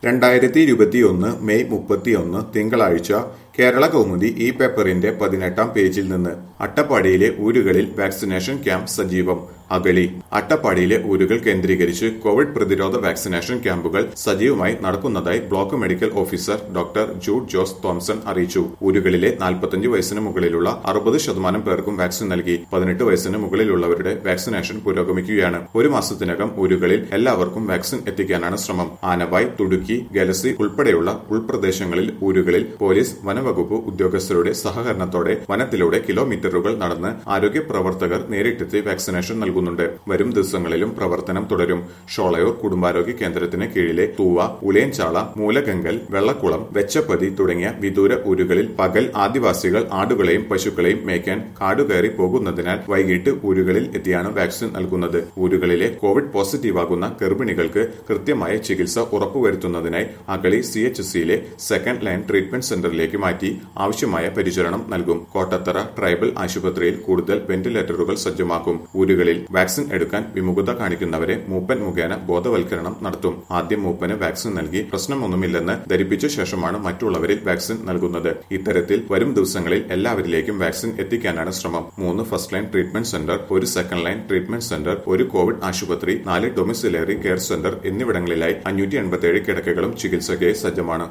രണ്ടായിരത്തി ഇരുപത്തിയൊന്ന് മെയ് മുപ്പത്തിയൊന്ന് തിങ്കളാഴ്ച കേരള കൗമുദി ഈ പേപ്പറിന്റെ പതിനെട്ടാം പേജിൽ നിന്ന് അട്ടപ്പാടിയിലെ ഊരുകളിൽ വാക്സിനേഷൻ ക്യാമ്പ് സജീവം അഗളി അട്ടപ്പാടിയിലെ ഊരുകൾ കേന്ദ്രീകരിച്ച് കോവിഡ് പ്രതിരോധ വാക്സിനേഷൻ ക്യാമ്പുകൾ സജീവമായി നടക്കുന്നതായി block medical officer doctor Jude Jose Thomson അറിയിച്ചു ഊരുകളിലെ നാൽപ്പത്തഞ്ച് വയസ്സിന് മുകളിലുള്ള അറുപത് ശതമാനം പേർക്കും വാക്സിൻ നൽകി പതിനെട്ട് വയസ്സിന് മുകളിലുള്ളവരുടെ വാക്സിനേഷൻ പുരോഗമിക്കുകയാണ് ഒരു മാസത്തിനകം ഊരുകളിൽ എല്ലാവർക്കും വാക്സിൻ എത്തിക്കാനാണ് ശ്രമം ആനവായ് തുടുക്കി ഗലസി ഉൾപ്പെടെയുള്ള ഉൾപ്രദേശങ്ങളിൽ ഊരുകളിൽ പോലീസ് വനവകുപ്പ് ഉദ്യോഗസ്ഥരുടെ സഹകരണത്തോടെ വനത്തിലൂടെ കിലോമീറ്ററുകൾ നടന്ന് ആരോഗ്യ പ്രവർത്തകർ നേരിട്ടെത്തി വാക്സിനേഷൻ നൽകുന്നുണ്ട് വരും ദിവസങ്ങളിലും പ്രവർത്തനം തുടരും ഷോളയൂർ കുടുംബാരോഗ്യ കേന്ദ്രത്തിന് കീഴിലെ തൂവ ഉളയൻചാള മൂലഗങ്കൽ വെള്ളക്കുളം വെച്ചപ്പതി തുടങ്ങിയ വിദൂര ഊരുകളിൽ പകൽ ആദിവാസികൾ ആടുകളെയും പശുക്കളെയും മേയ്ക്കാൻ കാടുകയറി പോകുന്നതിനാൽ വൈകിട്ട് ഊരുകളിൽ എത്തിയാണ് വാക്സിൻ നൽകുന്നത് ഊരുകളിലെ കോവിഡ് പോസിറ്റീവാകുന്ന ഗർഭിണികൾക്ക് കൃത്യമായ ചികിത്സ ഉറപ്പുവരുത്തുന്നതിനായി അകളി സി എച്ച് സിയിലെ സെക്കൻഡ് ലൈൻ ട്രീറ്റ്മെന്റ് സെന്ററിലേക്ക് മാറ്റി ആവശ്യമായ പരിചരണം നൽകും കോട്ടത്തറ ട്രൈബൽ ആശുപത്രിയിൽ കൂടുതൽ വെന്റിലേറ്ററുകൾ സജ്ജമാക്കും ഊരുകളിൽ വാക്സിൻ എടുക്കാൻ വിമുഖത കാണിക്കുന്നവരെ മൂപ്പൻ മുഖേന ബോധവൽക്കരണം നടത്തും ആദ്യം മൂപ്പന് വാക്സിൻ നൽകി പ്രശ്നമൊന്നുമില്ലെന്ന് ധരിപ്പിച്ച ശേഷമാണ് മറ്റുള്ളവരിൽ വാക്സിൻ നൽകുന്നത് ഇത്തരത്തിൽ വരും ദിവസങ്ങളിൽ എല്ലാവരിലേക്കും വാക്സിൻ എത്തിക്കാനാണ് ശ്രമം മൂന്ന് ഫസ്റ്റ് ലൈൻ ട്രീറ്റ്മെന്റ് സെന്റർ ഒരു സെക്കൻഡ് ലൈൻ ട്രീറ്റ്മെന്റ് സെന്റർ ഒരു കോവിഡ് ആശുപത്രി നാല് ഡൊമിസിലറി കെയർ സെന്റർ എന്നിവിടങ്ങളിലായി അഞ്ഞൂറ്റി എൺപത്തിയേഴ് കിടക്കകളും ചികിത്സയ്ക്ക് സജ്ജമാണ്